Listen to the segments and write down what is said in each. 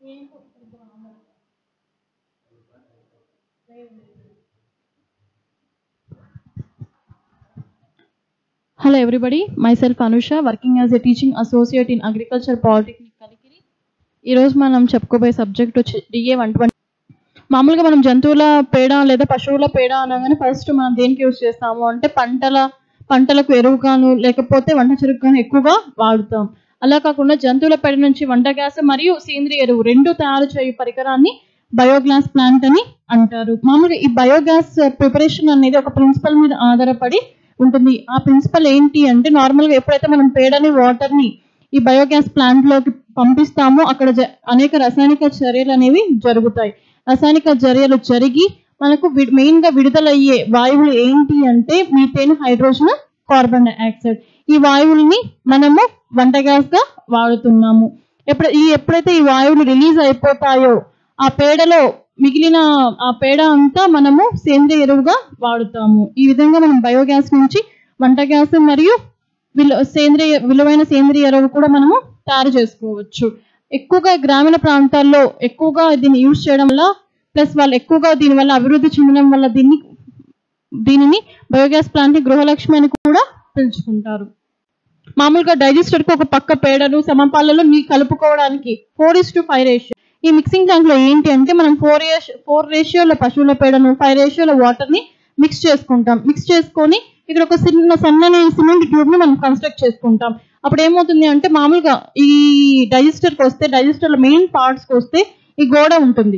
Hello everybody, myself Anusha, working as a teaching associate in Agriculture Polytechnic Kalikiri. ఈరోజు మనం చెప్పుకోబోయే subject వచ్చి DA one twenty మామూలుగా మనం జంతువుల పేడ లేదా పశువుల పేడ అనగానే ఫస్ట్ మనం దేనికి యూజ్ చేస్తాము అంటే పంటల పంటలకు ఎరువుగాను లేకపోతే వంట చెరుకుగాను ఎక్కువగా వాడుతాం అలా కాకుండా జంతువుల పేడ నుంచి వంట గ్యాస్ మరియు సేంద్రియ ఎరువు రెండు తయారు చేయు పరికరాన్ని బయోగ్యాస్ ప్లాంట్ అని అంటారు మామూలుగా ఈ బయోగ్యాస్ ప్రిపరేషన్ అనేది ఒక ప్రిన్సిపల్ మీద ఆధారపడి ఉంటుంది ఆ ప్రిన్సిపల్ ఏంటి అంటే నార్మల్ గా ఎప్పుడైతే మనం పేడని వాటర్ ని ఈ బయోగ్యాస్ ప్లాంట్ లోకి పంపిస్తామో అక్కడ జ- అనేక రసాయనిక చర్యలు అనేవి జరుగుతాయి రసాయనిక చర్యలు జరిగి మనకు మెయిన్ గా విడుదలయ్యే వాయువులు ఏంటి అంటే మీథేన్ హైడ్రోజన్ కార్బన్ డైఆక్సైడ్ ఈ వాయువుల్ని మనము వంట గ్యాస్ గా వాడుతున్నాము ఎప్పుడు ఈ ఎప్పుడైతే ఈ వాయువులు రిలీజ్ అయిపోతాయో ఆ పేడలో మిగిలిన ఆ పేడ అంతా మనము సేంద్రియ ఎరువుగా వాడుతాము ఈ విధంగా మనం బయోగ్యాస్ నుంచి వంట గ్యాస్ మరియు విలు సేంద్రియ విలువైన సేంద్రియ ఎరువు కూడా మనము తయారు చేసుకోవచ్చు ఎక్కువగా గ్రామీణ ప్రాంతాల్లో ఎక్కువగా దీన్ని యూజ్ చేయడం వల్ల ప్లస్ వాళ్ళు ఎక్కువగా దీని వల్ల అభివృద్ధి చెందడం వల్ల దీన్ని దీనిని బయోగ్యాస్ ప్లాంట్ ని గృహలక్ష్మి అని కూడా పిలుచుకుంటారు మామూలుగా డైజెస్టర్ కి ఒక పక్క పేడను సమపాలలో నీ కలుపుకోవడానికి four is to five ratio ఈ మిక్సింగ్ ట్యాంక్ లో ఏంటి అంటే మనం ఫోర్ ఫోర్ రేషియోల పశువుల పేడను ఫైవ్ రేషియోల వాటర్ ని మిక్స్ చేసుకుంటాం మిక్స్ చేసుకొని ఇక్కడ ఒక చిన్న సన్నని సిమెంట్ ట్యూబ్ ని మనం కన్స్ట్రక్ట్ చేసుకుంటాం అప్పుడు ఏమవుతుంది అంటే మామూలుగా ఈ డైజెస్టర్ కి వస్తే డైజెస్టర్ లో మెయిన్ పార్ట్స్ కి వస్తే ఈ గోడ ఉంటుంది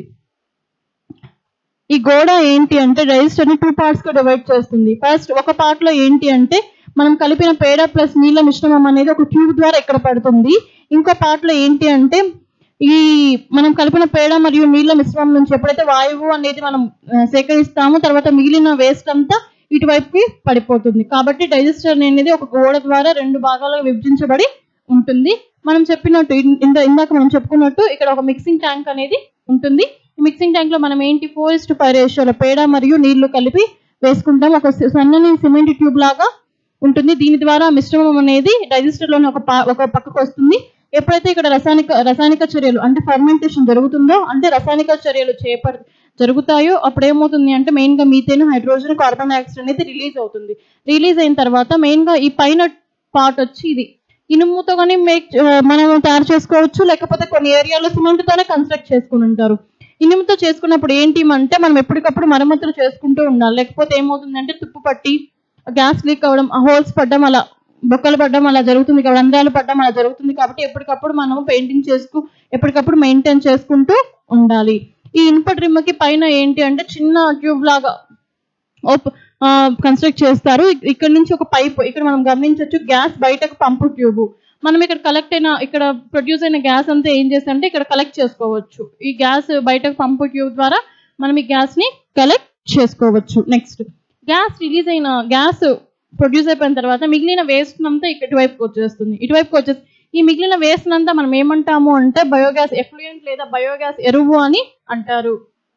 ఈ గోడ ఏంటి అంటే డైజెస్టర్ ని టూ పార్ట్స్ గా డివైడ్ చేస్తుంది ఫస్ట్ ఒక పార్ట్ లో ఏంటి అంటే మనం కలిపిన పేడ ప్లస్ నీళ్ళ మిశ్రమం అనేది ఒక ట్యూబ్ ద్వారా ఇక్కడ పడుతుంది ఇంకో పార్ట్ లో ఏంటి అంటే ఈ మనం కలిపిన పేడ మరియు నీళ్ళ మిశ్రమం నుంచి ఎప్పుడైతే వాయువు అనేది మనం ఆ, సేకరిస్తామో తర్వాత మిగిలిన వేస్ట్ అంతా ఇటువైపుకి పడిపోతుంది కాబట్టి డైజెస్టర్ అనేది ఒక గోడ ద్వారా రెండు భాగాలుగా విభజించబడి ఉంటుంది మనం చెప్పినట్టు ఇన్- ఇంద ఇందాక మనం చెప్పుకున్నట్టు ఇక్కడ ఒక మిక్సింగ్ ట్యాంక్ అనేది ఉంటుంది ఈ మిక్సింగ్ ట్యాంక్ లో మనం ఏంటి ఫోర్ ఇస్ టు ఫైవ్ రేషియోల పేడ మరియు నీళ్లు కలిపి వేసుకుంటాం ఒక సి- సన్నని సిమెంట్ ట్యూబ్ లాగా ఉంటుంది దీని ద్వారా మిశ్రమం అనేది డైజెస్టర్ లోని ఒక పా- ఒక పక్కకు వస్తుంది ఎప్పుడైతే ఇక్కడ రసాయనిక రసాయనిక చర్యలు అంటే ఫర్మెంటేషన్ జరుగుతుందో అంటే రసాయనిక చర్యలు చేప జరుగుతాయో అప్పుడు ఏమవుతుంది అంటే మెయిన్ గా మీథేన్ హైడ్రోజన్ కార్బన్ డైఆక్సైడ్ అనేది రిలీజ్ అవుతుంది రిలీజ్ అయిన తర్వాత మెయిన్ గా ఈ పైన పార్ట్ వచ్చి ఇది ఇనుముతో కానీ మేక్ మనం తయారు చేసుకోవచ్చు లేకపోతే కొన్ని ఏరియాలో సిమెంట్ తోనే కన్స్ట్రక్ట్ చేసుకుని ఉంటారు ఇనుముతో చేసుకున్నప్పుడు ఏంటి అంటే మనం ఎప్పటికప్పుడు మరమ్మతులు చేసుకుంటూ ఉండాలి లేకపోతే ఏమవుతుందంటే తుప్పు పట్టి గ్యాస్ లీక్ అవ్వడం హోల్స్ పడ్డం అలా బొక్కలు పడ్డం అలా జరుగుతుంది కాబట్టి రంధ్రాలు పడ్డం అలా జరుగుతుంది కాబట్టి ఎప్పటికప్పుడు మనం పెయింటింగ్ చేసుకు ఎప్పటికప్పుడు మెయింటైన్ చేసుకుంటూ ఉండాలి ఈ ఇనుప రిమ్మకి పైన ఏంటి అంటే చిన్న ట్యూబ్ లాగా కన్స్ట్రక్ట్ చేస్తారు ఇక్- ఇక్కడ నుంచి ఒక పైప్ ఇక్కడ మనం గమనించవచ్చు గ్యాస్ బయటకు పంపు ట్యూబ్ మనం ఇక్కడ కలెక్ట్ అయిన ఇక్కడ ప్రొడ్యూస్ అయిన గ్యాస్ అంతా ఏం చేస్తుంటే ఇక్కడ కలెక్ట్ చేసుకోవచ్చు ఈ గ్యాస్ బయటకు పంపు ట్యూబ్ ద్వారా మనం ఈ గ్యాస్ ని కలెక్ట్ చేసుకోవచ్చు నెక్స్ట్ గ్యాస్ రిలీజ్ అయిన గ్యాస్ ప్రొడ్యూస్ అయిపోయిన తర్వాత మిగిలిన వేస్ట్ అంతా ఇక్కడ ఇటువైపుకి వచ్చేస్తుంది ఇటువైపుకి వచ్చేసి ఈ మిగిలిన వేస్ట్ అంతా మనం ఏమంటాము అంటే బయోగ్యాస్ ఎఫ్లూయెంట్ లేదా బయోగ్యాస్ ఎరువు అని అంటారు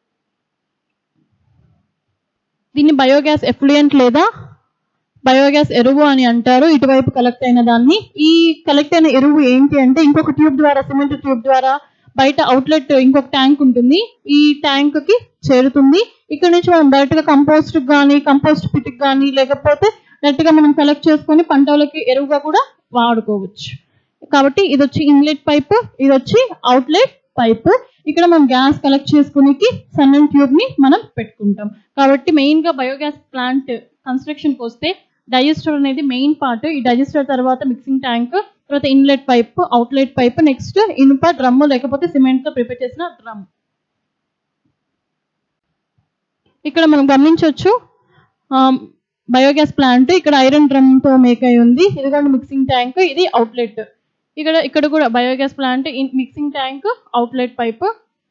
దీన్ని బయోగ్యాస్ ఎఫ్లూయెంట్ లేదా బయోగ్యాస్ ఎరువు అని అంటారు ఇటువైపు కలెక్ట్ అయిన దాన్ని ఈ కలెక్ట్ అయిన ఎరువు ఏంటి అంటే ఇంకొక ట్యూబ్ ద్వారా సిమెంట్ ట్యూబ్ ద్వారా బయట అవుట్లెట్ ఇంకొక ట్యాంక్ ఉంటుంది ఈ ట్యాంక్ కి చేరుతుంది ఇక్కడ నుంచి మనం డైరెక్ట్ గా కంపోస్ట్ కానీ కంపోస్ట్ పిట్ కానీ లేకపోతే డైరెక్ట్ గా మనం కలెక్ట్ చేసుకొని పంటలకి ఎరువుగా కూడా వాడుకోవచ్చు కాబట్టి ఇది వచ్చి ఇన్లెట్ పైప్ ఇది వచ్చి అవుట్లెట్ పైప్ ఇక్కడ మనం గ్యాస్ కలెక్ట్ చేసుకునేకి సన్నని ట్యూబ్ ని మనం పెట్టుకుంటాం కాబట్టి మెయిన్ గా బయోగ్యాస్ ప్లాంట్ కన్స్ట్రక్షన్ కి వస్తే డైజెస్టర్ అనేది మెయిన్ పార్ట్ ఈ డైజెస్టర్ తర్వాత మిక్సింగ్ ట్యాంక్ తర్వాత inlet pipe outlet pipe next ఇనుప డ్రమ్ లేకపోతే సిమెంట్ తో ప్రిపేర్ చేసిన డ్రమ్ ఇక్కడ మనం గమనించవచ్చు బయోగ్యాస్ ప్లాంట్ ఇక్కడ ఐరన్ డ్రమ్ తో మేక్ అయి ఉంది ఇదిగోండి మిక్సింగ్ ట్యాంక్ ఇది అవుట్లెట్ ఇక్కడ ఇక్కడ కూడా biogas plant mixing tank outlet pipe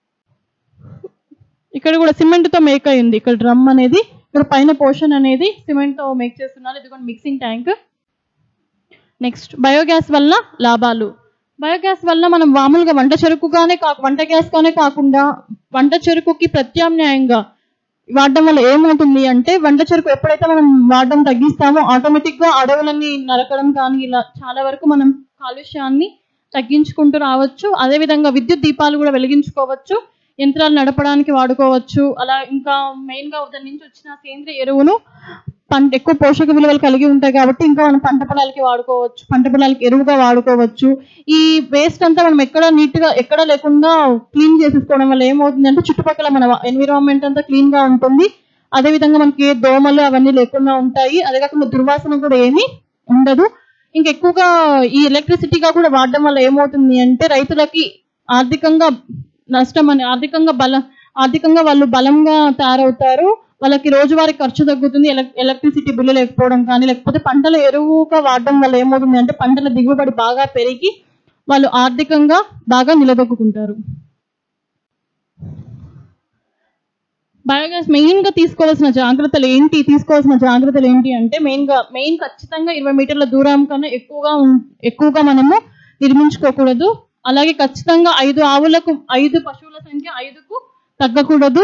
ఇక్కడ కూడా సిమెంట్ తో మేక్ అయి ఉంది ఇక్కడ డ్రమ్ అనేది ఇక్కడ పైన పోర్షన్ అనేది సిమెంట్ తో మేక్ చేస్తున్నారు ఇదిగోండి మిక్సింగ్ ట్యాంక్ నెక్స్ట్ బయోగ్యాస్ వల్ల లాభాలు బయోగ్యాస్ వల్ల మనం మామూలుగా వంట చెరుకుగానే కా వంట గ్యాస్ గానే కాకుండా వంట చెరుకుకి ప్రత్యామ్నాయంగా వాడడం వల్ల ఏమవుతుంది అంటే వంట చెరుకు ఎప్పుడైతే మనం వాడడం తగ్గిస్తామో ఆటోమేటిక్ గా అడవులన్నీ నరకడం కానీ ఇలా చాలా వరకు మనం కాలుష్యాన్ని తగ్గించుకుంటూ రావచ్చు అదేవిధంగా విద్యుత్ దీపాలు కూడా వెలిగించుకోవచ్చు యంత్రాలు నడపడానికి వాడుకోవచ్చు అలా ఇంకా మెయిన్గా దాని నుంచి వచ్చిన సేంద్రియ ఎరువును పంట ఎక్కువ పోషక విలువలు కలిగి ఉంటాయి కాబట్టి ఇంకా మనం పంట పొలాలకి వాడుకోవచ్చు పంట పొలాలకి ఎరువుగా వాడుకోవచ్చు ఈ వేస్ట్ అంతా మనం ఎక్కడ నీట్ గా ఎక్కడ లేకుండా క్లీన్ చేసేసుకోవడం వల్ల ఏమవుతుందంటే చుట్టుపక్కల మన ఎన్విరాన్మెంట్ అంతా క్లీన్ గా ఉంటుంది అదే విధంగా మనకి ఏ దోమలు అవన్నీ లేకుండా ఉంటాయి అదే కాకుండా దుర్వాసన కూడా ఏమీ ఉండదు ఇంకా ఎక్కువగా ఈ ఎలక్ట్రిసిటీగా కూడా వాడడం వల్ల ఏమవుతుంది అంటే రైతులకి ఆర్థికంగా నష్టం అని ఆర్థికంగా బల ఆర్థికంగా వాళ్ళు బలంగా తయారవుతారు వాళ్ళకి రోజువారీ ఖర్చు తగ్గుతుంది ఎలక్ ఎలక్ట్రిసిటీ బిల్లు లేకపోవడం కానీ లేకపోతే పంటల ఎరువుగా వాడడం వల్ల ఏమవుతుంది అంటే పంటల దిగుబడి బాగా పెరిగి వాళ్ళు ఆర్థికంగా బాగా నిలదొక్కుంటారు బయోగ్యాస్ మెయిన్ గా తీసుకోవాల్సిన జాగ్రత్తలు ఏంటి తీసుకోవాల్సిన జాగ్రత్తలు ఏంటి అంటే మెయిన్ గా మెయిన్ ఖచ్చితంగా ఇరవై మీటర్ల దూరం కన్నా ఎక్కువగా ఉం- ఎక్కువగా మనము నిర్మించుకోకూడదు అలాగే ఖచ్చితంగా ఐదు ఆవులకు ఐదు పశువుల సంఖ్య ఐదుకు తగ్గకూడదు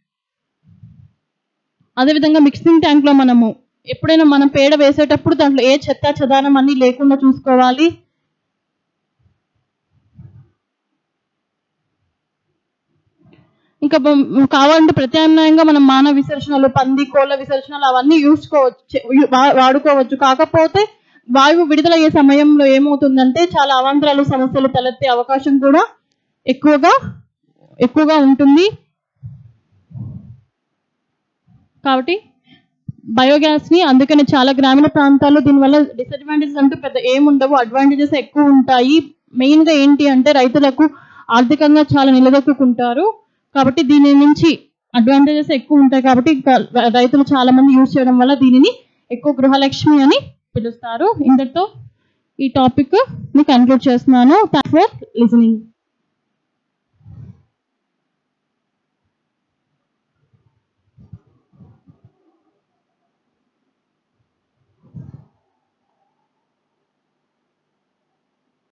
అదేవిధంగా మిక్సింగ్ ట్యాంక్ లో మనము ఎప్పుడైనా మనం పేడ వేసేటప్పుడు దాంట్లో ఏ చెత్త చెదారం అన్ని లేకుండా చూసుకోవాలి ఇంకా బం- కావాలంటే ప్రత్యామ్నాయంగా మనం మానవ విసర్జనలు పంది కోళ్ళ విసర్జనలు అవన్నీ యూసుకోవచ్చు వా- వాడుకోవచ్చు కాకపోతే వాయువు విడుదలయ్యే సమయంలో ఏమవుతుందంటే చాలా అవాంతరాలు సమస్యలు తలెత్తే అవకాశం కూడా ఎక్కువగా ఎక్కువగా ఉంటుంది కాబట్టి బయోగ్యాస్ ని అందుకని చాలా గ్రామీణ ప్రాంతాల్లో దీనివల్ల డిసడ్వాంటేజెస్ అంటూ పెద్ద ఏముండవు అడ్వాంటేజెస్ ఎక్కువ ఉంటాయి మెయిన్ గా ఏంటి అంటే రైతులకు ఆర్థికంగా చాలా నిలదొక్కుంటారు కాబట్టి దీని నుంచి అడ్వాంటేజెస్ ఎక్కువ ఉంటాయి కాబట్టి ఇంకా రైతులు చాలా మంది యూజ్ చేయడం వల్ల దీనిని ఎక్కువ గృహలక్ష్మి అని పిలుస్తారు ఇంతటితో ఈ టాపిక్ ని కన్క్లూడ్ చేస్తున్నాను థ్యాంక్ ఫర్ లిసనింగ్